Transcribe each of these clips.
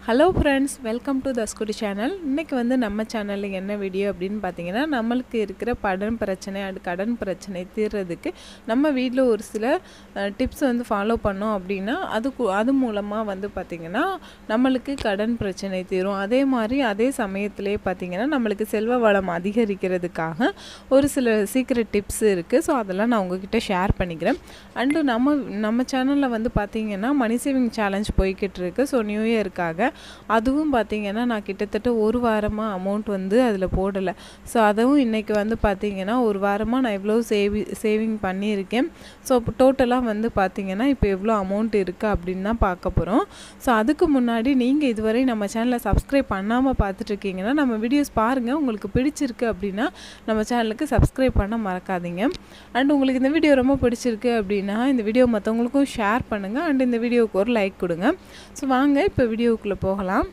hello friends welcome to தஸ்குடி channel இன்றைக்கி வந்து நம்ம சேனலில் என்ன வீடியோ அப்படின்னு பார்த்தீங்கன்னா நம்மளுக்கு இருக்கிற படன் பிரச்சனை அது கடன் பிரச்சனை தீர்றதுக்கு நம்ம வீட்டில் ஒரு சில டிப்ஸ் வந்து ஃபாலோ பண்ணோம் அப்படின்னா அது கு- அது மூலமாக வந்து பார்த்திங்கன்னா நம்மளுக்கு கடன் பிரச்சனை தீரும் அதே மாதிரி அதே சமயத்திலே பார்த்திங்கன்னா நம்மளுக்கு செல்வ வளம் அதிகரிக்கிறதுக்காக ஒரு சில சீக்ரெட் டிப்ஸ் இருக்குது ஸோ அதெல்லாம் நான் உங்ககிட்ட ஷேர் பண்ணிக்கிறேன் அண்டு நம்ம நம்ம சேனலில் வந்து பார்த்திங்கன்னா மணி சேவிங் சேலஞ்ச் போய்கிட்டு இருக்கு ஸோ நியூ இயருக்காக அதுவும் பார்த்திங்கன்னா நான் கிட்டத்தட்ட ஒரு வாரமாக அமௌண்ட் வந்து அதில் போடலை ஸோ அதுவும் இன்றைக்கி வந்து பார்த்திங்கன்னா ஒரு வாரமாக நான் எவ்வளோ சேவி சேவிங் பண்ணியிருக்கேன் ஸோ இப்போ டோட்டலாக வந்து பார்த்திங்கன்னா இப்போ எவ்வளோ அமௌண்ட் இருக்குது அப்படின்னு தான் பார்க்க போகிறோம் ஸோ அதுக்கு முன்னாடி நீங்கள் இதுவரை நம்ம சேனலை சப்ஸ்கிரைப் பண்ணாமல் பார்த்துட்ருக்கீங்கன்னா நம்ம வீடியோஸ் பாருங்கள் உங்களுக்கு பிடிச்சிருக்கு அப்படின்னா நம்ம சேனலுக்கு சப்ஸ்கிரைப் பண்ண மறக்காதீங்க அண்ட் உங்களுக்கு இந்த வீடியோ ரொம்ப பிடிச்சிருக்கு அப்படின்னா இந்த வீடியோ மற்றவங்களுக்கும் ஷேர் பண்ணுங்கள் அண்ட் இந்த வீடியோவுக்கு ஒரு லைக் கொடுங்க ஸோ வாங்க இப்போ வீடியோவுக்குள்ளே போகலாம்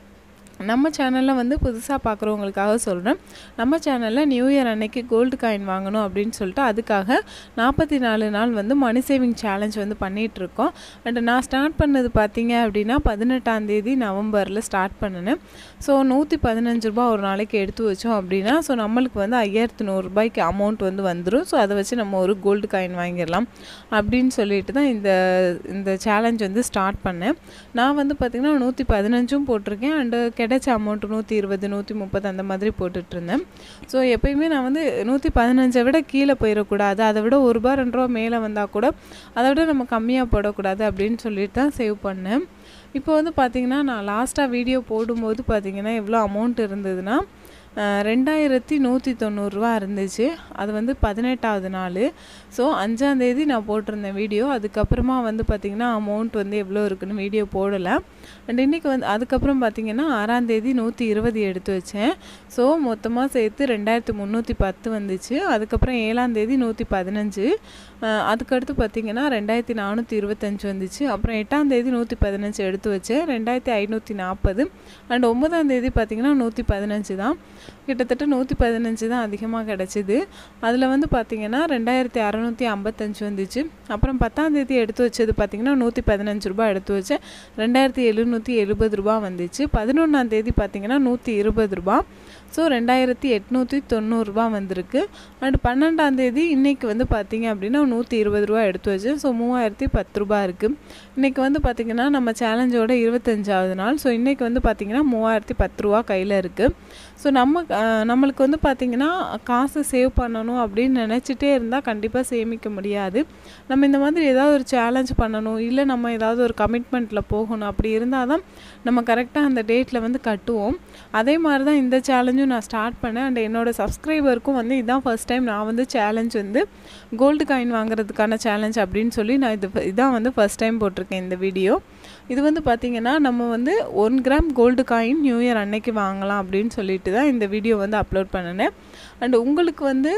நம்ம சேனலில் வந்து புதுசாக பார்க்குறவங்களுக்காக சொல்கிறேன் நம்ம சேனலில் நியூ இயர் அன்னைக்கு கோல்டு காயின் வாங்கணும் அப்படின்னு சொல்லிட்டு அதுக்காக நாற்பத்தி நாலு நாள் வந்து மணி சேவிங் சேலஞ்ச் வந்து பண்ணிகிட்டு இருக்கோம் அண்ட் நான் ஸ்டார்ட் பண்ணது பார்த்தீங்க அப்படின்னா பதினெட்டாம் தேதி நவம்பரில் ஸ்டார்ட் பண்ணினேன் ஸோ நூற்றி பதினஞ்சு ரூபா ஒரு நாளைக்கு எடுத்து வச்சோம் அப்படின்னா ஸோ நம்மளுக்கு வந்து ஐயாயிரத்து நூறுரூபாய்க்கு அமௌண்ட் வந்து வந்துடும் ஸோ அதை வச்சு நம்ம ஒரு கோல்டு காயின் வாங்கிடலாம் அப்படின்னு சொல்லிட்டு தான் இந்த இந்த சேலஞ்ச் வந்து ஸ்டார்ட் பண்ணேன் நான் வந்து பார்த்திங்கன்னா நூற்றி பதினஞ்சும் போட்டிருக்கேன் அண்டு கிடைச்ச அமௌண்ட் நூற்றி இருபது நூற்றி முப்பது அந்த மாதிரி போட்டுட்டு இருந்தேன் ஸோ எப்பயுமே நான் வந்து நூற்றி பதினஞ்சை விட கீழே போயிடக்கூடாது அதை விட ஒரு ரூபா ரெண்டு ரூபா மேலே வந்தால் கூட அதை விட நம்ம கம்மியாக போடக்கூடாது அப்படின்னு சொல்லிட்டு தான் சேவ் பண்ணேன் இப்போ வந்து பார்த்திங்கன்னா நான் லாஸ்ட்டாக வீடியோ போடும்போது பார்த்திங்கன்னா எவ்வளோ அமௌண்ட் இருந்ததுன்னா அஹ், ரெண்டாயிரத்தி நூற்றி தொண்ணூறுரூவா இருந்துச்சு அது வந்து பதினெட்டாவது நாள் ஸோ அஞ்சாந்தேதி நான் போட்டிருந்தேன் வீடியோ அதுக்கப்புறமா வந்து பார்த்திங்கன்னா அமௌண்ட் வந்து எவ்வளோ இருக்குன்னு வீடியோ போடலை அண்ட் இன்றைக்கி வந்து அதுக்கப்புறம் பார்த்திங்கன்னா ஆறாந்தேதி நூற்றி இருபது எடுத்து வச்சேன் ஸோ மொத்தமாக சேர்த்து ரெண்டாயிரத்து முந்நூற்றி பத்து வந்துச்சு அதுக்கப்புறம் ஏழாந்தேதி நூற்றி பதினஞ்சு அதுக்கடுத்து பார்த்திங்கன்னா ரெண்டாயிரத்தி நானூற்றி இருபத்தஞ்சு வந்துச்சு அப்புறம் எட்டாந்தேதி நூற்றி பதினஞ்சு எடுத்து வச்சேன் ரெண்டாயிரத்தி ஐநூற்றி நாற்பது அண்ட் ஒன்பதாந்தேதி பார்த்திங்கன்னா நூற்றி பதினஞ்சு தான் கிட்டத்தட்ட நூற்றி பதினஞ்சு தான் அதிகமாக கிடச்சிது அதில் வந்து பார்த்திங்கன்னா ரெண்டாயிரத்தி அறநூற்றி ஐம்பத்தஞ்சு வந்துச்சு அப்புறம் பத்தாந்தேதி எடுத்து வச்சது பார்த்திங்கன்னா நூற்றி பதினஞ்சு ரூபா எடுத்து வச்சேன் ரெண்டாயிரத்தி எழுநூற்றி எழுபது ரூபா வந்துச்சு பதினொன்றாந்தேதி பார்த்திங்கன்னா நூற்றி இருபது ரூபா ஸோ ரெண்டாயிரத்தி எட்நூற்றி தொண்ணூறுரூபா வந்திருக்கு அண்ட் பன்னெண்டாந்தேதி இன்றைக்கி வந்து பார்த்திங்க அப்படின்னா நூற்றி இருபது ரூபா எடுத்து வச்சேன் ஸோ மூவாயிரத்தி பத்து ரூபா இருக்குது இன்றைக்கி வந்து பார்த்திங்கன்னா நம்ம சேலஞ்சோட இருபத்தஞ்சாவது நாள் ஸோ இன்றைக்கி வந்து பார்த்திங்கன்னா மூவாயிரத்தி பத்து ரூபா கையில் இருக்குது ஸோ நம்ம அஹ், நம்மளுக்கு வந்து பார்த்திங்கன்னா காசு சேவ் பண்ணணும் அப்படின்னு நினச்சிட்டே இருந்தால் கண்டிப்பாக சேமிக்க முடியாது நம்ம இந்த மாதிரி ஏதாவது ஒரு சேலஞ்ச் பண்ணணும் இல்லை நம்ம ஏதாவது ஒரு கமிட்மெண்ட்டில் போகணும் அப்படி இருந்தால் தான் நம்ம கரெக்டாக அந்த டேட்டில் வந்து கட்டுவோம் அதே மாதிரி தான் இந்த சேலஞ்சும் நான் ஸ்டார்ட் பண்ணேன் அண்ட் என்னோட சப்ஸ்கிரைபருக்கும் வந்து இதான் ஃபர்ஸ்ட் டைம் நான் வந்து சேலஞ்ச் வந்து கோல்டு காயின் வாங்குறதுக்கான சேலஞ்ச் அப்படின்னு சொல்லி நான் இது இதான் வந்து ஃபர்ஸ்ட் டைம் போட்டிருக்கேன் இந்த வீடியோ இது வந்து பார்த்திங்கன்னா நம்ம வந்து one gram gold coin new year அன்னைக்கு வாங்கலாம் அப்படின்னு சொல்லிட்டு தான் இந்த வீடியோ வந்து அப்லோட் பண்ணினேன் அண்ட் உங்களுக்கு வந்து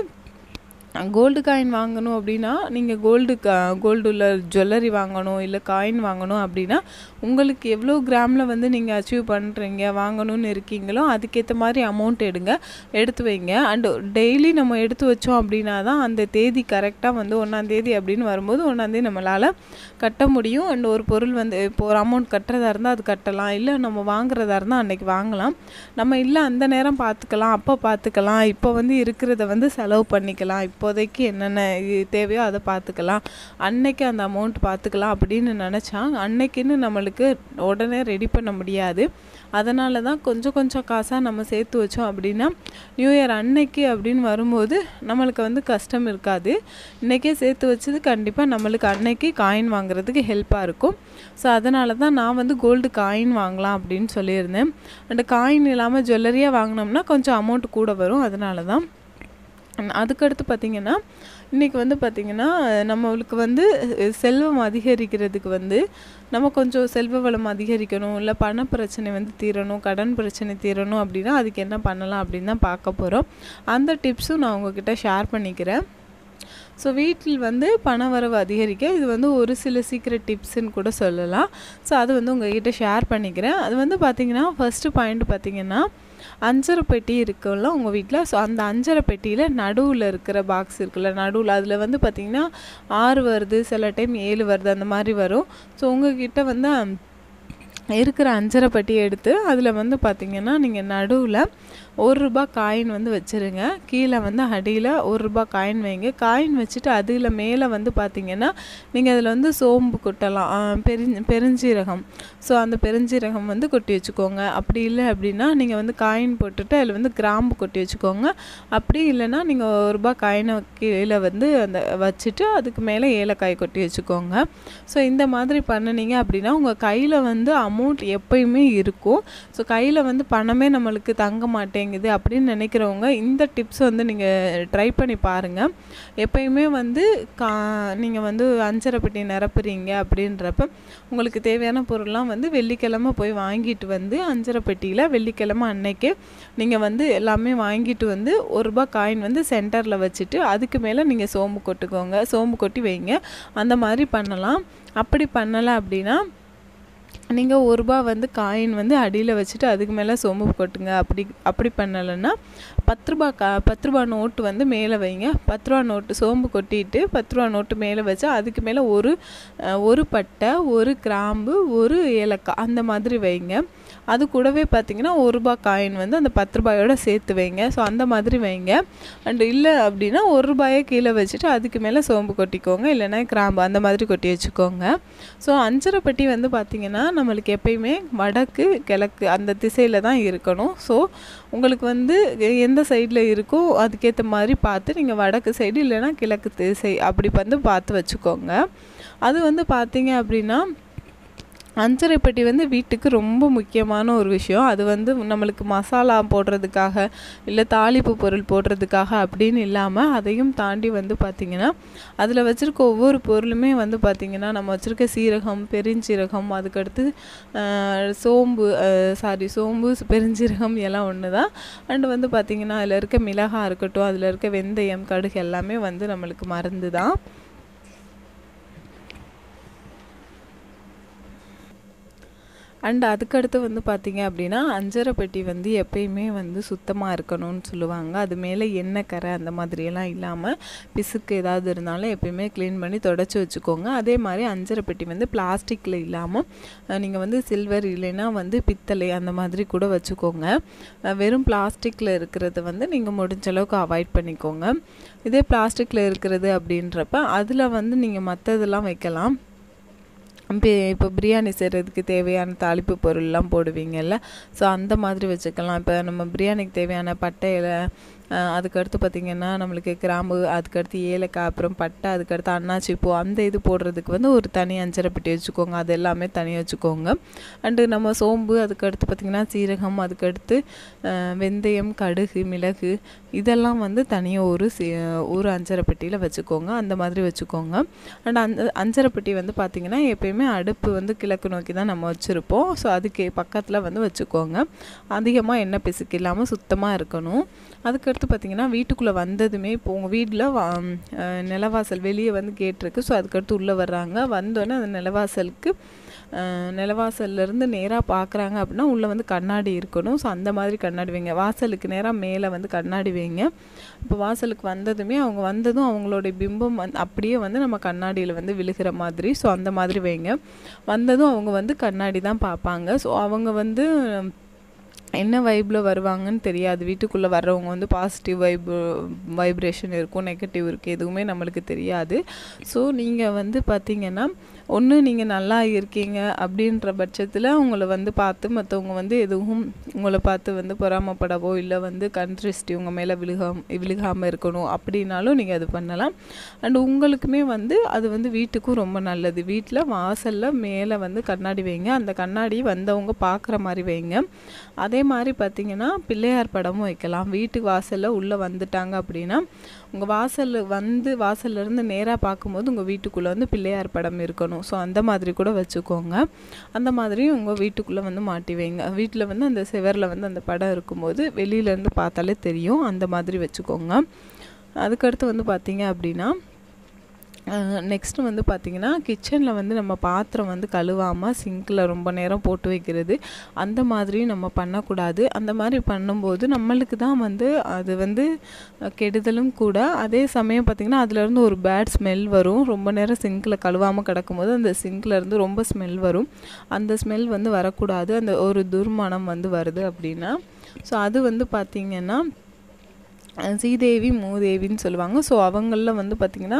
கோல்டு காயின் வாங்கணும் அப்படின்னா நீங்கள் கோல்டு கோல்டு உள்ள ஜுவல்லரி வாங்கணும் இல்லை காயின் வாங்கணும் அப்படின்னா உங்களுக்கு எவ்வளோ கிராமில் வந்து நீங்கள் அச்சீவ் பண்ணுறீங்க வாங்கணும்னு இருக்கீங்களோ அதுக்கேற்ற மாதிரி அமௌண்ட் எடுங்க எடுத்து வைங்க அண்டு டெய்லி நம்ம எடுத்து வச்சோம் அப்படின்னா தான் அந்த தேதி கரெக்டாக வந்து ஒன்றாந்தேதி அப்படின்னு வரும்போது ஒன்றாந்தேதி நம்மளால் கட்ட முடியும் அண்ட் ஒரு பொருள் வந்து இப்போ ஒரு அமௌண்ட் கட்டுறதா இருந்தால் அது கட்டலாம் இல்லை நம்ம வாங்குறதா இருந்தால் அன்னைக்கு வாங்கலாம் நம்ம இல்லை அந்த நேரம் பார்த்துக்கலாம் அப்போ பார்த்துக்கலாம் இப்போ வந்து இருக்கிறத வந்து செலவு பண்ணிக்கலாம் இப்போதைக்கு என்னென்ன இது தேவையோ அதை பார்த்துக்கலாம் அன்னைக்கு அந்த அமௌண்ட் பார்த்துக்கலாம் அப்படின்னு நினச்சா அன்னைக்குன்னு நம்மளுக்கு உடனே ரெடி பண்ண முடியாது அதனால தான் கொஞ்சம் கொஞ்சம் காசாக நம்ம சேர்த்து வச்சோம் அப்படின்னா நியூ இயர் அன்னைக்கு அப்படின்னு வரும்போது நம்மளுக்கு வந்து கஷ்டம் இருக்காது இன்றைக்கே சேர்த்து வச்சது கண்டிப்பாக நம்மளுக்கு அன்னைக்கு காயின் வாங்குறதுக்கு ஹெல்ப்பாக இருக்கும் ஸோ அதனால தான் நான் வந்து கோல்டு காயின் வாங்கலாம் அப்படின்னு சொல்லியிருந்தேன் அந்த காயின் இல்லாமல் ஜுவல்லரியாக வாங்கினோம்னா கொஞ்சம் அமௌண்ட் கூட வரும் அதனால தான் அண்ட் அதுக்கடுத்து பார்த்திங்கன்னா இன்றைக்கி வந்து பார்த்திங்கன்னா நம்மளுக்கு வந்து அஹ், செல்வம் அதிகரிக்கிறதுக்கு வந்து நம்ம கொஞ்சம் செல்வ வளம் அதிகரிக்கணும் இல்லை பண பிரச்சனை வந்து தீரணும் கடன் பிரச்சனை தீரணும் அப்படின்னா அதுக்கு என்ன பண்ணலாம் அப்படின்னு தான் பார்க்க போகிறோம் அந்த டிப்ஸும் நான் உங்ககிட்ட ஷேர் பண்ணிக்கிறேன் ஸோ வீட்டில் வந்து பண வரவு அதிகரிக்க இது வந்து ஒரு சில சீக்ரெட் டிப்ஸ்ன்னு கூட சொல்லலாம் ஸோ அது வந்து உங்ககிட்ட ஷேர் பண்ணிக்கிறேன் அது வந்து பார்த்திங்கன்னா ஃபஸ்ட்டு பாயிண்ட் பார்த்திங்கன்னா அஞ்சரை பெட்டி இருக்குல்ல உங்கள் வீட்டில் ஸோ அந்த அஞ்சரை பெட்டியில் நடுவில் இருக்கிற பாக்ஸ் இருக்குல்ல நடுவில் அதில் வந்து பார்த்திங்கன்னா ஆறு வருது சில டைம் ஏழு வருது அந்த மாதிரி வரும் ஸோ உங்ககிட்ட வந்து இருக்கிற அஞ்சரை பட்டி எடுத்து அதில் வந்து பார்த்திங்கன்னா நீங்கள் நடுவில் ஒரு ரூபா காயின் வந்து வச்சுருங்க கீழே வந்து அடியில் ஒரு ரூபா காயின் வைங்க காயின் வச்சுட்டு அதில் மேலே வந்து பார்த்திங்கன்னா நீங்கள் அதில் வந்து சோம்பு கொட்டலாம் பெருஞ்சி பெருஞ்சீரகம் ஸோ அந்த பெருஞ்சீரகம் வந்து கொட்டி வச்சுக்கோங்க அப்படி இல்லை அப்படின்னா நீங்கள் வந்து காயின் போட்டுட்டு அதில் வந்து கிராம்பு கொட்டி வச்சுக்கோங்க அப்படி இல்லைன்னா நீங்கள் ஒரு ரூபா காயினை கீழே வந்து அந்த வச்சுட்டு அதுக்கு மேலே ஏலக்காய் கொட்டி வச்சுக்கோங்க ஸோ இந்த மாதிரி பண்ணினீங்க அப்படின்னா உங்கள் கையில் வந்து அமௌண்ட் எப்பயுமே இருக்கும் ஸோ கையில் வந்து பணமே நம்மளுக்கு தங்க மாட்டேங்குது அப்படின்னு நினைக்கிறவங்க இந்த டிப்ஸ் வந்து நீங்கள் ட்ரை பண்ணி பாருங்கள் எப்பயுமே வந்து கா நீங்கள் வந்து அஞ்சரை பெட்டி நிரப்புறீங்க அப்படின்றப்ப உங்களுக்கு தேவையான பொருள்லாம் வந்து வெள்ளிக்கிழமை போய் வாங்கிட்டு வந்து அஞ்சரை பெட்டியில் வெள்ளிக்கிழமை அன்னைக்கு நீங்கள் வந்து எல்லாமே வாங்கிட்டு வந்து ஒரு ரூபா காயின் வந்து சென்டரில் வச்சுட்டு அதுக்கு மேலே நீங்கள் சோம்பு கொட்டுக்கோங்க சோம்பு கொட்டி வைங்க அந்த மாதிரி பண்ணலாம் அப்படி பண்ணலை அப்படின்னா நீங்கள் ஒரு ரூபா வந்து காயின் வந்து அடியில் வச்சுட்டு அதுக்கு மேலே சோம்பு கொட்டுங்க அப்படி அப்படி பண்ணலைன்னா பத்து ரூபா கா பத்து ரூபா நோட்டு வந்து மேலே வைங்க பத்து ரூபா நோட்டு சோம்பு கொட்டிட்டு பத்து ரூபா நோட்டு மேலே வச்சா அதுக்கு மேலே ஒரு ஒரு பட்டை ஒரு கிராம்பு ஒரு ஏலக்காய் அந்த மாதிரி வைங்க அது கூடவே பார்த்தீங்கன்னா ஒரு ரூபா காயின் வந்து அந்த பத்து ரூபாயோட சேர்த்து வைங்க ஸோ அந்த மாதிரி வைங்க அண்ட் இல்லை அப்படின்னா ஒரு ரூபாயை கீழே வச்சுட்டு அதுக்கு மேலே சோம்பு கொட்டிக்கோங்க இல்லைன்னா கிராம்பு அந்த மாதிரி கொட்டி வச்சுக்கோங்க ஸோ அஞ்சரை பெட்டி வந்து பார்த்திங்கன்னா நம்மளுக்கு எப்பயுமே வடக்கு கிழக்கு அந்த திசையில் தான் இருக்கணும் ஸோ உங்களுக்கு வந்து எந்த சைடில் இருக்கோ அதுக்கேற்ற மாதிரி பார்த்து நீங்கள் வடக்கு சைடு இல்லைன்னா கிழக்கு திசை அப்படி வந்து பார்த்து வச்சுக்கோங்க அது வந்து பார்த்தீங்க அப்படின்னா அஞ்சரை பெட்டி வந்து வீட்டுக்கு ரொம்ப முக்கியமான ஒரு விஷயம் அது வந்து நம்மளுக்கு மசாலா போடுறதுக்காக இல்லை தாளிப்பு பொருள் போடுறதுக்காக அப்படின்னு இல்லாமல் அதையும் தாண்டி வந்து பார்த்திங்கன்னா அதில் வச்சுருக்க ஒவ்வொரு பொருளுமே வந்து பார்த்திங்கன்னா நம்ம வச்சுருக்க சீரகம் பெருஞ்சீரகம் அதுக்கடுத்து சோம்பு சாரி சோம்பு பெருஞ்சீரகம் எல்லாம் ஒன்று தான் அண்டு வந்து பார்த்திங்கன்னா அதில் இருக்க மிளகாய் இருக்கட்டும் அதில் இருக்க வெந்தயம் கடுகு எல்லாமே வந்து நம்மளுக்கு மருந்து தான் அண்ட் அதுக்கடுத்து வந்து பார்த்திங்க அப்படின்னா அஞ்சரை பெட்டி வந்து எப்பயுமே வந்து சுத்தமாக இருக்கணும்னு சொல்லுவாங்க அது மேலே எண்ணெய் கரை அந்த மாதிரியெல்லாம் இல்லாமல் பிசுக்கு ஏதாவது இருந்தாலும் எப்பயுமே க்ளீன் பண்ணி தொடச்சி வச்சுக்கோங்க அதே மாதிரி அஞ்சரை பெட்டி வந்து பிளாஸ்டிக்கில் இல்லாமல் நீங்கள் வந்து சில்வர் இல்லைன்னா வந்து பித்தளை அந்த மாதிரி கூட வச்சுக்கோங்க வெறும் பிளாஸ்டிக்கில் இருக்கிறத வந்து நீங்கள் முடிஞ்ச அளவுக்கு அவாய்ட் பண்ணிக்கோங்க இதே பிளாஸ்டிக்கில் இருக்கிறது அப்படின்றப்ப அதில் வந்து நீங்கள் மற்றதெல்லாம் வைக்கலாம் இப்போ இப்போ பிரியாணி செய்கிறதுக்கு தேவையான தாளிப்பு பொருள்லாம் போடுவீங்கல்ல ஸோ அந்த மாதிரி வச்சுக்கலாம் இப்போ நம்ம பிரியாணிக்கு தேவையான பட்டையில் அதுக்கடுத்து பார்த்திங்கன்னா நம்மளுக்கு கிராம்பு அதுக்கடுத்து ஏலக்காய் அப்புறம் பட்டை அதுக்கடுத்து அன்னாச்சி பூ அந்த இது போடுறதுக்கு வந்து ஒரு தனி அஞ்சரை பெட்டி வச்சுக்கோங்க அது எல்லாமே தனியாக வச்சுக்கோங்க அண்டு நம்ம சோம்பு அதுக்கடுத்து பார்த்திங்கன்னா சீரகம் அதுக்கடுத்து வெந்தயம் கடுகு மிளகு இதெல்லாம் வந்து தனியாக ஒரு சி ஒரு அஞ்சரை பெட்டியில் வச்சுக்கோங்க அந்த மாதிரி வச்சுக்கோங்க அண்ட் அந்த அஞ்சரை பெட்டி வந்து பார்த்திங்கன்னா எப்பயுமே அடுப்பு வந்து கிழக்கு நோக்கி தான் நம்ம வச்சுருப்போம் ஸோ அதுக்கு பக்கத்தில் வந்து வச்சுக்கோங்க அதிகமாக எண்ணெய் பிசுக்கு இல்லாமல் சுத்தமாக இருக்கணும் அதுக்கடுத்து பார்த்திங்கன்னா வீட்டுக்குள்ளே வந்ததுமே இப்போ உங்கள் வீட்டில் நிலவாசல் வெளியே வந்து கேட் இருக்குது ஸோ அதுக்கடுத்து உள்ளே வர்றாங்க வந்தோடனே அந்த நிலவாசலுக்கு நிலவாசல்லேருந்து நேராக பார்க்குறாங்க அப்படின்னா உள்ளே வந்து கண்ணாடி இருக்கணும் ஸோ அந்த மாதிரி கண்ணாடி வைங்க வாசலுக்கு நேராக மேலே வந்து கண்ணாடி வைங்க இப்போ வாசலுக்கு வந்ததுமே அவங்க வந்ததும் அவங்களுடைய பிம்பம் வந்து அப்படியே வந்து நம்ம கண்ணாடியில் வந்து விழுகிற மாதிரி ஸோ அந்த மாதிரி வைங்க வந்ததும் அவங்க வந்து கண்ணாடி தான் பார்ப்பாங்க ஸோ அவங்க வந்து என்ன வைப்பில் வருவாங்கன்னு தெரியாது வீட்டுக்குள்ளே வர்றவங்க வந்து பாசிட்டிவ் வைப் வைப்ரேஷன் இருக்கும் நெகட்டிவ் இருக்குது எதுவுமே நம்மளுக்கு தெரியாது ஸோ நீங்கள் வந்து பார்த்தீங்கன்னா ஒன்று நீங்கள் நல்லா இருக்கீங்க அப்படின்ற பட்சத்தில் உங்களை வந்து பார்த்து மற்றவங்க வந்து எதுவும் உங்களை பார்த்து வந்து பொறாமப்படவோ இல்லை வந்து கண் திருஷ்டி உங்கள் மேலே விழுகாம விழுகாமல் இருக்கணும் அப்படின்னாலும் நீங்கள் அது பண்ணலாம் அண்ட் உங்களுக்குமே வந்து அது வந்து வீட்டுக்கும் ரொம்ப நல்லது வீட்டில் வாசலில் மேலே வந்து கண்ணாடி வைங்க அந்த கண்ணாடி வந்தவங்க பார்க்குற மாதிரி வைங்க அதே மாதிரி பார்த்தீங்கன்னா பிள்ளையார் படமும் வைக்கலாம் வீட்டுக்கு வாசலில் உள்ளே வந்துட்டாங்க அப்படின்னா உங்கள் வாசலில் வந்து வாசல்லேருந்து நேராக பார்க்கும்போது உங்கள் வீட்டுக்குள்ளே வந்து பிள்ளையார் படம் இருக்கணும் ஸோ அந்த மாதிரி கூட வச்சுக்கோங்க அந்த மாதிரி உங்கள் வீட்டுக்குள்ளே வந்து மாட்டி வைங்க வீட்டில் வந்து அந்த சிவரில் வந்து அந்த படம் இருக்கும்போது வெளியிலேருந்து பார்த்தாலே தெரியும் அந்த மாதிரி வச்சுக்கோங்க அதுக்கடுத்து வந்து பார்த்தீங்க அப்படின்னா நெக்ஸ்ட்டு வந்து பார்த்திங்கன்னா கிச்சனில் வந்து நம்ம பாத்திரம் வந்து கழுவாமல் சிங்கில் ரொம்ப நேரம் போட்டு வைக்கிறது அந்த மாதிரியும் நம்ம பண்ணக்கூடாது அந்த மாதிரி பண்ணும்போது நம்மளுக்கு தான் வந்து அது வந்து கெடுதலும் கூட அதே சமயம் பார்த்திங்கன்னா அதுலேருந்து ஒரு பேட் ஸ்மெல் வரும் ரொம்ப நேரம் சிங்கில் கழுவாமல் கிடக்கும்போது அந்த சிங்கில் இருந்து ரொம்ப ஸ்மெல் வரும் அந்த ஸ்மெல் வந்து வரக்கூடாது அந்த ஒரு துர்மணம் வந்து வருது அப்படின்னா ஸோ அது வந்து பார்த்திங்கன்னா சீதேவி மூதேவின்னு சொல்லுவாங்க ஸோ அவங்களில் வந்து பார்த்திங்கன்னா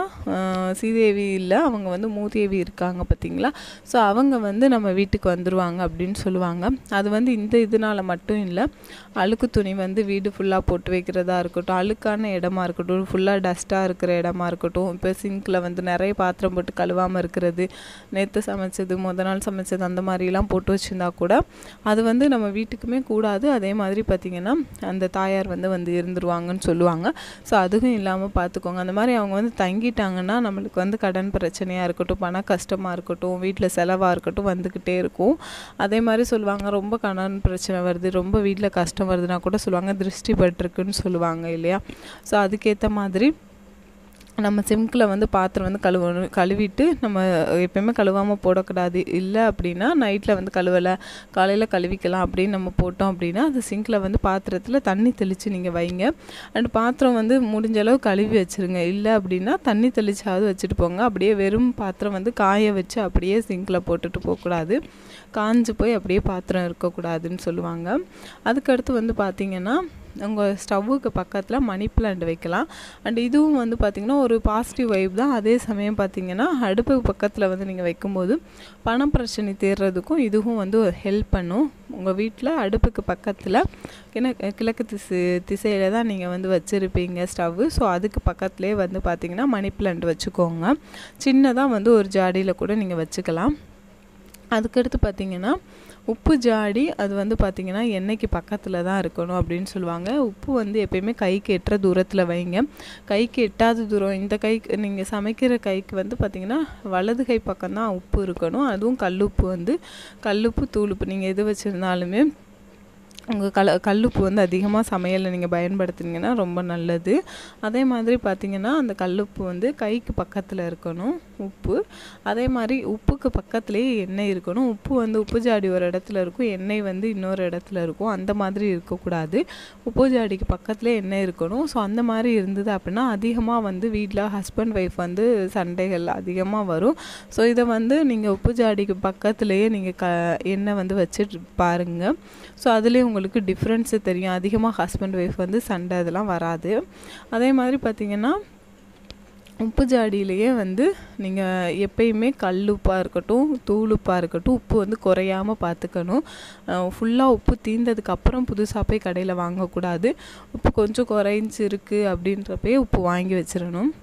சீதேவி இல்லை அவங்க வந்து மூதேவி இருக்காங்க பார்த்திங்களா ஸோ அவங்க வந்து நம்ம வீட்டுக்கு வந்துடுவாங்க அப்படின்னு சொல்லுவாங்க அது வந்து இந்த இதனால் மட்டும் இல்லை அழுக்கு துணி வந்து வீடு ஃபுல்லாக போட்டு வைக்கிறதா இருக்கட்டும் அழுக்கான இடமா இருக்கட்டும் ஃபுல்லாக டஸ்ட்டாக இருக்கிற இடமா இருக்கட்டும் இப்போ சிங்கில் வந்து நிறைய பாத்திரம் போட்டு கழுவாமல் இருக்கிறது நேற்று சமைச்சது முத நாள் சமைச்சது அந்த மாதிரிலாம் போட்டு வச்சுருந்தா கூட அது வந்து நம்ம வீட்டுக்குமே கூடாது அதே மாதிரி பார்த்திங்கன்னா அந்த தாயார் வந்து வந்து இருந்துருவாங்கன்னு சொல்லுவாங்க ஸோ அதுவும் இல்லாமல் பார்த்துக்கோங்க அந்த மாதிரி அவங்க வந்து தங்கிட்டாங்கன்னா நம்மளுக்கு வந்து கடன் பிரச்சனையாக இருக்கட்டும் பண கஷ்டமாக இருக்கட்டும் வீட்டில் செலவாக இருக்கட்டும் வந்துக்கிட்டே இருக்கும் அதே மாதிரி சொல்லுவாங்க ரொம்ப கடன் பிரச்சனை வருது ரொம்ப வீட்டில் கஷ்டம் வருதுன்னா கூட சொல்லுவாங்க திருஷ்டி பட்டிருக்குன்னு சொல்லுவாங்க இல்லையா ஸோ அதுக்கேற்ற மாதிரி நம்ம சிம்கில் வந்து பாத்திரம் வந்து கழுவணும் கழுவிட்டு நம்ம எப்பயுமே கழுவாமல் போடக்கூடாது இல்லை அப்படின்னா நைட்டில் வந்து கழுவலை காலையில் கழுவிக்கலாம் அப்படின்னு நம்ம போட்டோம் அப்படின்னா அது சிங்கில் வந்து பாத்திரத்தில் தண்ணி தெளித்து நீங்கள் வைங்க அண்ட் பாத்திரம் வந்து முடிஞ்ச அளவு கழுவி வச்சுருங்க இல்லை அப்படின்னா தண்ணி தெளிச்சாவது வச்சுட்டு போங்க அப்படியே வெறும் பாத்திரம் வந்து காய வச்சு அப்படியே சிங்கில் போட்டுட்டு போகக்கூடாது காஞ்சு போய் அப்படியே பாத்திரம் இருக்கக்கூடாதுன்னு சொல்லுவாங்க அதுக்கடுத்து வந்து பார்த்திங்கன்னா உங்கள் ஸ்டவ்வுக்கு பக்கத்தில் மணி பிளான்ட் வைக்கலாம் அண்ட் இதுவும் வந்து பார்த்திங்கன்னா ஒரு பாசிட்டிவ் வைப் தான் அதே சமயம் பார்த்திங்கன்னா அடுப்புக்கு பக்கத்தில் வந்து நீங்கள் வைக்கும்போது பண பிரச்சனை தீர்றதுக்கும் இதுவும் வந்து ஹெல்ப் பண்ணும் உங்கள் வீட்டில் அடுப்புக்கு பக்கத்தில் கிண கிழக்கு திசை திசையில் தான் நீங்கள் வந்து வச்சுருப்பீங்க ஸ்டவ்வு ஸோ அதுக்கு பக்கத்துலேயே வந்து பார்த்திங்கன்னா மணி பிளான்ட் வச்சுக்கோங்க சின்னதாக வந்து ஒரு ஜாடியில் கூட நீங்கள் வச்சுக்கலாம் அதுக்கடுத்து பார்த்திங்கன்னா உப்பு ஜாடி அது வந்து பார்த்திங்கன்னா எண்ணெய்க்கு பக்கத்தில் தான் இருக்கணும் அப்படின்னு சொல்லுவாங்க உப்பு வந்து எப்பயுமே கைக்கு எட்டுற தூரத்தில் வைங்க கைக்கு எட்டாத தூரம் இந்த கைக்கு நீங்கள் சமைக்கிற கைக்கு வந்து பார்த்திங்கன்னா வலது கை பக்கம் தான் உப்பு இருக்கணும் அதுவும் கல்லுப்பு வந்து கல்லுப்பு தூளுப்பு நீங்கள் எது வச்சுருந்தாலுமே உங்கள் கல கல்லுப்பு வந்து அதிகமாக சமையலில் நீங்கள் பயன்படுத்துனீங்கன்னா ரொம்ப நல்லது அதே மாதிரி பார்த்திங்கன்னா அந்த கல்லுப்பு வந்து கைக்கு பக்கத்தில் இருக்கணும் உப்பு அதே மாதிரி உப்புக்கு பக்கத்துலேயே எண்ணெய் இருக்கணும் உப்பு வந்து உப்பு ஜாடி ஒரு இடத்துல இருக்கும் எண்ணெய் வந்து இன்னொரு இடத்துல இருக்கும் அந்த மாதிரி இருக்கக்கூடாது உப்பு ஜாடிக்கு பக்கத்துலேயே எண்ணெய் இருக்கணும் ஸோ அந்த மாதிரி இருந்தது அப்படின்னா அதிகமாக வந்து வீட்டில் ஹஸ்பண்ட் ஒய்ஃப் வந்து சண்டைகள் அதிகமாக வரும் ஸோ இதை வந்து நீங்கள் உப்பு ஜாடிக்கு பக்கத்துலேயே நீங்கள் க எண்ணெய் வந்து வச்சுட்டு பாருங்கள் ஸோ அதுலேயே உங்களுக்கு டிஃப்ரென்ஸு தெரியும் அதிகமாக ஹஸ்பண்ட் ஒய்ஃப் வந்து சண்டை அதெல்லாம் வராது அதே மாதிரி பார்த்திங்கன்னா உப்பு ஜாடியிலேயே வந்து நீங்கள் எப்பயுமே கல் உப்பாக இருக்கட்டும் தூள் உப்பாக இருக்கட்டும் உப்பு வந்து குறையாமல் பார்த்துக்கணும் ஃபுல்லாக உப்பு தீர்ந்ததுக்கப்புறம் புதுசாக போய் கடையில் வாங்கக்கூடாது உப்பு கொஞ்சம் குறைஞ்சி இருக்குது அப்படின்றப்பயே உப்பு வாங்கி வச்சிடணும்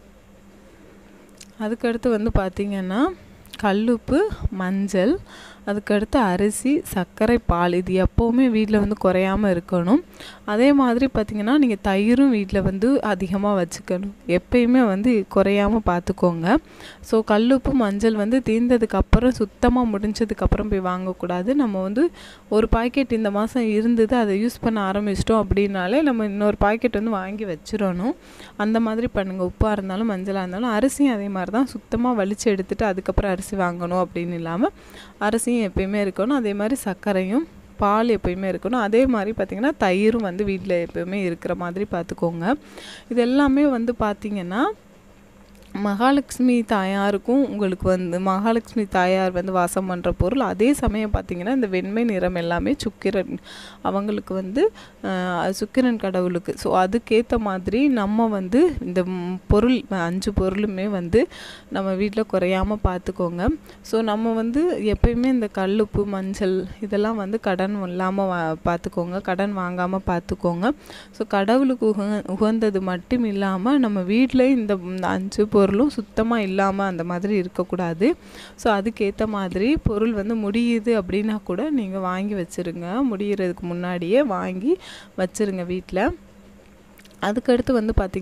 அதுக்கடுத்து வந்து பார்த்திங்கன்னா கல்லுப்பு மஞ்சள் அதுக்கடுத்து அரிசி சர்க்கரை பால் இது எப்போவுமே வீட்டில் வந்து குறையாமல் இருக்கணும் அதே மாதிரி பார்த்திங்கன்னா நீங்கள் தயிரும் வீட்டில் வந்து அதிகமாக வச்சுக்கணும் எப்பயுமே வந்து குறையாமல் பார்த்துக்கோங்க ஸோ கல்லுப்பு மஞ்சள் வந்து தீர்ந்ததுக்கப்புறம் சுத்தமாக முடிஞ்சதுக்கப்புறம் போய் வாங்கக்கூடாது நம்ம வந்து ஒரு பாக்கெட் இந்த மாதம் இருந்தது அதை யூஸ் பண்ண ஆரம்பிச்சிட்டோம் அப்படின்னாலே நம்ம இன்னொரு பாக்கெட் வந்து வாங்கி வச்சிடணும் அந்த மாதிரி பண்ணுங்கள் உப்பாக இருந்தாலும் மஞ்சளாக இருந்தாலும் அரிசியும் அதே மாதிரி தான் சுத்தமாக வலிச்சு எடுத்துகிட்டு அதுக்கப்புறம் அரிசி வாங்கணும் அப்படின்னு இல்லாமல் அரிசியும் எப்பயுமே இருக்கணும் அதே மாதிரி சர்க்கரையும் பால் எப்பயுமே இருக்கணும் அதே மாதிரி பார்த்திங்கன்னா தயிரும் வந்து வீட்டில் எப்பயுமே இருக்கிற மாதிரி பார்த்துக்கோங்க இது எல்லாமே வந்து பார்த்திங்கன்னா மகாலட்சுமி தாயாருக்கும் உங்களுக்கு வந்து மகாலட்சுமி தாயார் வந்து வாசம் பண்ணுற பொருள் அதே சமயம் பார்த்திங்கன்னா இந்த வெண்மை நிறம் எல்லாமே சுக்கிரன் அவங்களுக்கு வந்து சுக்கிரன் கடவுளுக்கு ஸோ அதுக்கேற்ற மாதிரி நம்ம வந்து இந்த பொருள் அஞ்சு பொருளுமே வந்து நம்ம வீட்டில் குறையாமல் பார்த்துக்கோங்க ஸோ நம்ம வந்து எப்பயுமே இந்த கல்லுப்பு மஞ்சள் இதெல்லாம் வந்து கடன் இல்லாமல் வா பார்த்துக்கோங்க கடன் வாங்காமல் பார்த்துக்கோங்க ஸோ கடவுளுக்கு உக உகந்தது மட்டும் இல்லாமல் நம்ம வீட்டில் இந்த அஞ்சு பொருளும் சுத்தமாக இல்லாமல் அந்த மாதிரி இருக்கக்கூடாது ஸோ அதுக்கேற்ற மாதிரி பொருள் வந்து முடியுது அப்படின்னா கூட நீங்கள் வாங்கி வச்சுருங்க முடிகிறதுக்கு முன்னாடியே வாங்கி வச்சுருங்க வீட்டில் அதுக்கடுத்து வந்து பார்த்திங்கன்னா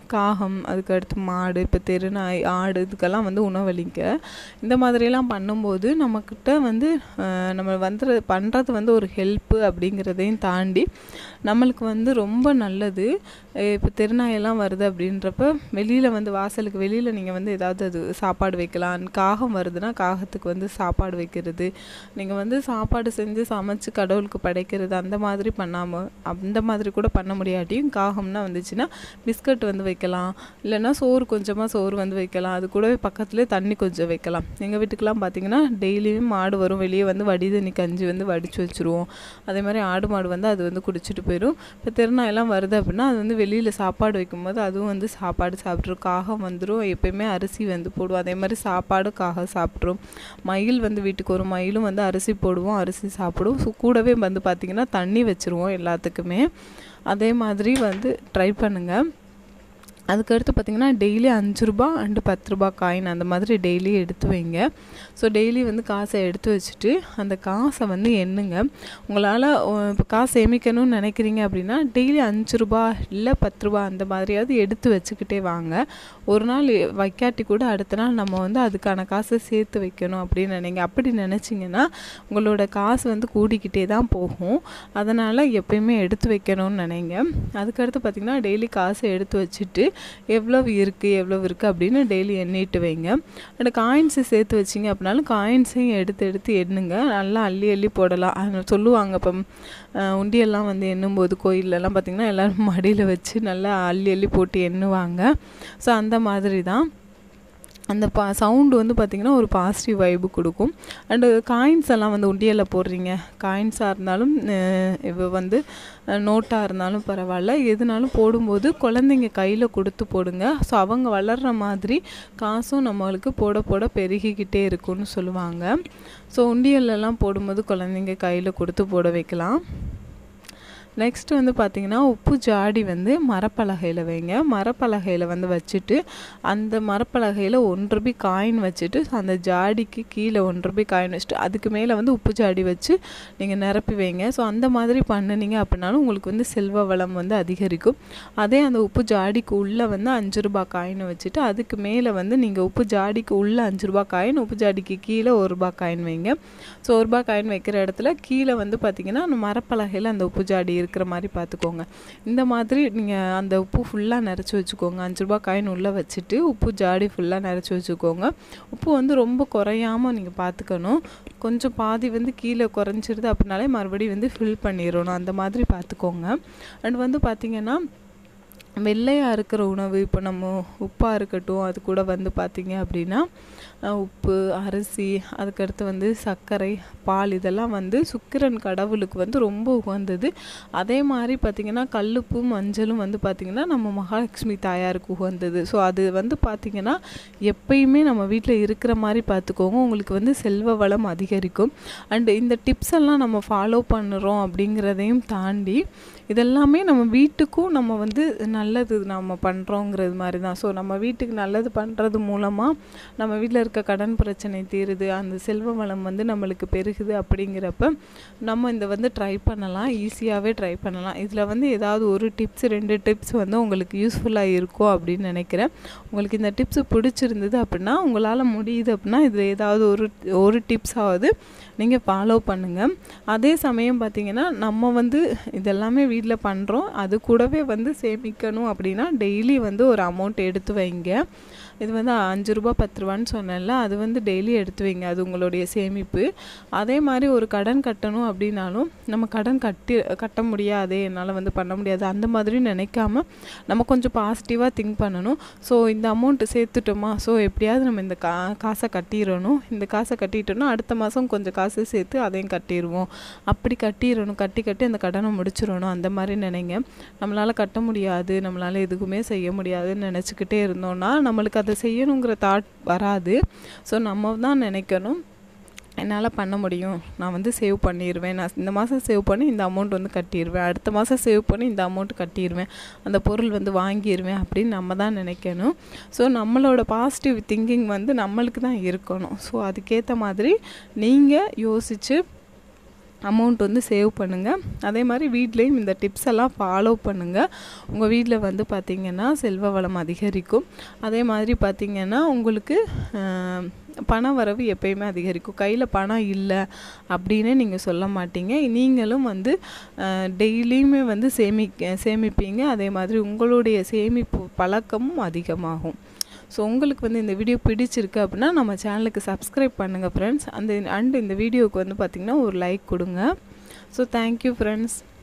காகம் அதுக்கடுத்து மாடு இப்போ தெருநாய் ஆடு இதுக்கெல்லாம் வந்து உணவளிக்க இந்த மாதிரியெல்லாம் பண்ணும்போது நம்மக்கிட்ட வந்து அஹ், நம்ம வந்து பண்ணுறது வந்து ஒரு ஹெல்ப்பு அப்படிங்கிறதையும் தாண்டி நம்மளுக்கு வந்து ரொம்ப நல்லது இப்போ தெருநாயெல்லாம் வருது அப்படின்றப்ப வெளியில் வந்து வாசலுக்கு வெளியில் நீங்கள் வந்து ஏதாவது அது சாப்பாடு வைக்கலாம் காகம் வருதுன்னா காகத்துக்கு வந்து சாப்பாடு வைக்கிறது நீங்கள் வந்து சாப்பாடு செஞ்சு சமைச்சு கடவுளுக்கு படைக்கிறது அந்த மாதிரி பண்ணாமல் அந்த மாதிரி கூட பண்ண முடியாட்டியும் காகம்னா வந்துச்சுன்னா பிஸ்கட் வந்து வைக்கலாம் இல்லைன்னா சோறு கொஞ்சமாக சோறு வந்து வைக்கலாம் அது கூடவே பக்கத்துலேயே தண்ணி கொஞ்சம் வைக்கலாம் எங்கள் வீட்டுக்கெலாம் பார்த்தீங்கன்னா டெய்லியும் மாடு வரும் வெளியே வந்து வடி தண்ணி கஞ்சி வந்து வடித்து வச்சுருவோம் அதே மாதிரி ஆடு மாடு வந்து அது வந்து குடிச்சிட்டு போயிடும் இப்போ திருநாயெல்லாம் வருது அப்படின்னா அது வந்து வெளியில் சாப்பாடு வைக்கும்போது அதுவும் வந்து சாப்பாடு சாப்பிட்ரும் காகம் வந்துடும் எப்பயுமே அரிசி வந்து போடுவோம் அதே மாதிரி சாப்பாடு காகம் சாப்பிட்ரும் மயில் வந்து வீட்டுக்கு ஒரு மயிலும் வந்து அரிசி போடுவோம் அரிசி சாப்பிடும் ஸோ கூடவே வந்து பார்த்திங்கன்னா தண்ணி வச்சுருவோம் எல்லாத்துக்குமே அதே மாதிரி வந்து ட்ரை பண்ணுங்கள் அதுக்கடுத்து பார்த்திங்கன்னா டெய்லி அஞ்சு ரூபா அண்டு பத்து ரூபா காயின் அந்த மாதிரி டெய்லி எடுத்து வைங்க ஸோ டெய்லி வந்து காசை எடுத்து வச்சுட்டு அந்த காசை வந்து எண்ணுங்க உங்களால் இப்போ காசு சேமிக்கணும்னு நினைக்கிறீங்க அப்படின்னா டெய்லி அஞ்சு ரூபா இல்லை பத்து ரூபா அந்த மாதிரியாவது எடுத்து வச்சுக்கிட்டே வாங்க ஒரு நாள் வைக்காட்டி கூட அடுத்த நாள் நம்ம வந்து அதுக்கான காசை சேர்த்து வைக்கணும் அப்படின்னு நினைங்க அப்படி நினச்சிங்கன்னா உங்களோட காசு வந்து கூடிக்கிட்டே தான் போகும் அதனால் எப்பயுமே எடுத்து வைக்கணும்னு நினைங்க அதுக்கடுத்து பார்த்திங்கன்னா டெய்லி காசை எடுத்து வச்சுட்டு எவ்வளவு இருக்குது எவ்வளவு இருக்குது அப்படின்னு டெய்லி எண்ணிட்டு வைங்க அந்த காயின்ஸை சேர்த்து வச்சிங்க அப்படின்னாலும் காயின்ஸையும் எடுத்து எடுத்து எண்ணுங்க நல்லா அள்ளி அள்ளி போடலாம் அது சொல்லுவாங்க இப்போ அஹ், உண்டியெல்லாம் வந்து எண்ணும்போது கோயிலெல்லாம் பார்த்திங்கன்னா எல்லோரும் மடியில் வச்சு நல்லா அள்ளி அள்ளி போட்டு எண்ணுவாங்க ஸோ அந்த மாதிரி தான் அந்த பா சவுண்டு வந்து பார்த்திங்கன்னா ஒரு பாசிட்டிவ் வைப்பு கொடுக்கும் அண்டு காயின்ஸ் எல்லாம் வந்து உண்டியலில் போடுறீங்க காயின்ஸாக இருந்தாலும் இப்போ வந்து நோட்டாக இருந்தாலும் பரவாயில்ல எதுனாலும் போடும்போது குழந்தைங்க கையில் கொடுத்து போடுங்க ஸோ அவங்க வளர்கிற மாதிரி காசும் நம்மளுக்கு போட போட பெருகிக்கிட்டே இருக்கும்னு சொல்லுவாங்க ஸோ உண்டியல்லலாம் போடும்போது குழந்தைங்க கையில் கொடுத்து போட வைக்கலாம் நெக்ஸ்ட் வந்து பார்த்திங்கன்னா உப்பு ஜாடி வந்து மரப்பலகையில் வைங்க மரப்பலகையில் வந்து வச்சுட்டு அந்த மரப்பலகையில் ஒன் ரூபி காயின் வச்சுட்டு அந்த ஜாடிக்கு கீழே ஒன் ரூபி காயின் வச்சுட்டு அதுக்கு மேலே வந்து உப்பு ஜாடி வச்சு நீங்கள் நிரப்பி வைங்க ஸோ அந்த மாதிரி பண்ணுனீங்க அப்படின்னாலும் உங்களுக்கு வந்து செல்வ வளம் வந்து அதிகரிக்கும் அதே அந்த உப்பு ஜாடிக்கு உள்ளே வந்து அஞ்சு ரூபாய் காயினை வச்சுட்டு அதுக்கு மேலே வந்து நீங்கள் உப்பு ஜாடிக்கு உள்ளே அஞ்சு ரூபாய் காயின் உப்பு ஜாடிக்கு கீழே ஒரு ரூபாய் காயின் வைங்க ஸோ ஒரு ரூபாய் காயின் வைக்கிற இடத்துல கீழே வந்து பார்த்திங்கன்னா அந்த மரப்பலகையில் அந்த உப்பு ஜாடி இருக்கிற மாதிரி பார்த்துக்கோங்க இந்த மாதிரி நீங்கள் அந்த உப்பு ஃபுல்லாக நிறச்சி வச்சுக்கோங்க அஞ்சு ரூபாய் காயின் உள்ளே வச்சுட்டு உப்பு ஜாடி ஃபுல்லாக நிறச்சி வச்சுக்கோங்க உப்பு வந்து ரொம்ப குறையாமல் நீங்கள் பார்த்துக்கணும் கொஞ்சம் பாதி வந்து கீழே குறைஞ்சிருது அப்படின்னாலே மறுபடியும் வந்து ஃபில் பண்ணிடணும் அந்த மாதிரி பார்த்துக்கோங்க அண்ட் வந்து பார்த்திங்கன்னா வெள்ளையாக இருக்கிற உணவு இப்போ நம்ம உப்பாக இருக்கட்டும் அது கூட வந்து பார்த்திங்க அப்படின்னா அஹ், உப்பு அரிசி அதுக்கடுத்து வந்து சர்க்கரை பால் இதெல்லாம் வந்து சுக்கிரன் கடவுளுக்கு வந்து ரொம்ப உகந்தது அதே மாதிரி பார்த்திங்கன்னா கல்லுப்பும் மஞ்சளும் வந்து பார்த்திங்கன்னா நம்ம மகாலட்சுமி தாயாருக்கு உகந்தது ஸோ அது வந்து பார்த்திங்கன்னா எப்பயுமே நம்ம வீட்டில் இருக்கிற மாதிரி பார்த்துக்கோங்க உங்களுக்கு வந்து செல்வ வளம் அதிகரிக்கும் அண்டு இந்த டிப்ஸ் எல்லாம் நம்ம ஃபாலோ பண்ணுறோம் அப்படிங்கிறதையும் தாண்டி இதெல்லாமே நம்ம வீட்டுக்கும் நம்ம வந்து நல்லது நம்ம பண்ணுறோங்கிறது மாதிரி தான் ஸோ நம்ம வீட்டுக்கு நல்லது பண்ணுறது மூலமாக நம்ம வீட்டில் இருக்க கடன் பிரச்சனை தீருது அந்த செல்வ வளம் வந்து நம்மளுக்கு பெருகுது அப்படிங்கிறப்ப நம்ம இந்த வந்து ட்ரை பண்ணலாம் ஈஸியாகவே ட்ரை பண்ணலாம் இதில் வந்து ஏதாவது ஒரு டிப்ஸ் ரெண்டு டிப்ஸ் வந்து உங்களுக்கு யூஸ்ஃபுல்லாக இருக்கும் அப்படின்னு நினைக்கிறேன் உங்களுக்கு இந்த டிப்ஸ் பிடிச்சிருந்தது அப்படின்னா உங்களால் முடியுது அப்படின்னா இதில் ஏதாவது ஒரு ஒரு டிப்ஸாவது நீங்கள் ஃபாலோ பண்ணுங்கள் அதே சமயம் பார்த்தீங்கன்னா நம்ம வந்து இதெல்லாமே வீட்டில் பண்ணுறோம் அது கூடவே வந்து சேமிக்கணும் அப்படின்னா டெய்லி வந்து ஒரு அமௌண்ட் எடுத்து வைங்க இது வந்து அஞ்சு ரூபா பத்து ரூபான்னு சொன்னேன்ல அது வந்து டெய்லி எடுத்து வைங்க அது உங்களுடைய சேமிப்பு அதே மாதிரி ஒரு கடன் கட்டணும் அப்படின்னாலும் நம்ம கடன் கட்டி கட்ட முடியாதே என்னால் வந்து பண்ண முடியாது அந்த மாதிரி நினைக்காம நம்ம கொஞ்சம் பாசிட்டிவாக திங்க் பண்ணணும் ஸோ இந்த அமௌண்ட்டு சேர்த்துட்டோமா ஸோ எப்படியாவது நம்ம இந்த கா காசை கட்டிடணும் இந்த காசை கட்டிட்டோம்னா அடுத்த மாதம் கொஞ்சம் காசு சேர்த்து அதையும் கட்டிடுவோம் அப்படி கட்டிடணும் கட்டி கட்டி அந்த கடனை முடிச்சிடணும் அந்த மாதிரி நினைங்க நம்மளால் கட்ட முடியாது நம்மளால் எதுக்குமே செய்ய முடியாதுன்னு நினச்சிக்கிட்டே இருந்தோம்னா நம்மளுக்கு அதை செய்யணுங்கிற தாட் வராது ஸோ நம்ம தான் நினைக்கணும் என்னால் பண்ண முடியும் நான் வந்து சேவ் பண்ணிடுவேன் நான் இந்த மாதம் சேவ் பண்ணி இந்த அமௌண்ட் வந்து கட்டிடுவேன் அடுத்த மாதம் சேவ் பண்ணி இந்த அமௌண்ட் கட்டிடுவேன் அந்த பொருள் வந்து வாங்கிடுவேன் அப்படின்னு நம்ம தான் நினைக்கணும் ஸோ நம்மளோட பாசிட்டிவ் திங்கிங் வந்து நம்மளுக்கு தான் இருக்கணும் ஸோ அதுக்கேற்ற மாதிரி நீங்கள் யோசித்து அமௌண்ட் வந்து சேவ் பண்ணுங்கள் அதே மாதிரி வீட்லேயும் இந்த டிப்ஸ் எல்லாம் ஃபாலோ பண்ணுங்கள் உங்கள் வீட்டில் வந்து பார்த்திங்கன்னா செல்வ வளம் அதிகரிக்கும் அதே மாதிரி பார்த்திங்கன்னா உங்களுக்கு பண வரவு எப்பயுமே அதிகரிக்கும் கையில் பணம் இல்லை அப்படின்னு நீங்கள் சொல்ல மாட்டீங்க நீங்களும் வந்து டெய்லியுமே வந்து சேமிக்க சேமிப்பீங்க அதே மாதிரி உங்களுடைய சேமிப்பு பழக்கமும் அதிகமாகும் ஸோ உங்களுக்கு வந்து இந்த வீடியோ பிடிச்சிருக்கு அப்படின்னா நம்ம சேனலுக்கு சப்ஸ்கிரைப் பண்ணுங்கள் ஃப்ரெண்ட்ஸ் அந்த அண்ட் இந்த வீடியோவுக்கு வந்து பார்த்திங்கன்னா ஒரு லைக் கொடுங்க ஸோ தேங்க்யூ ஃப்ரெண்ட்ஸ்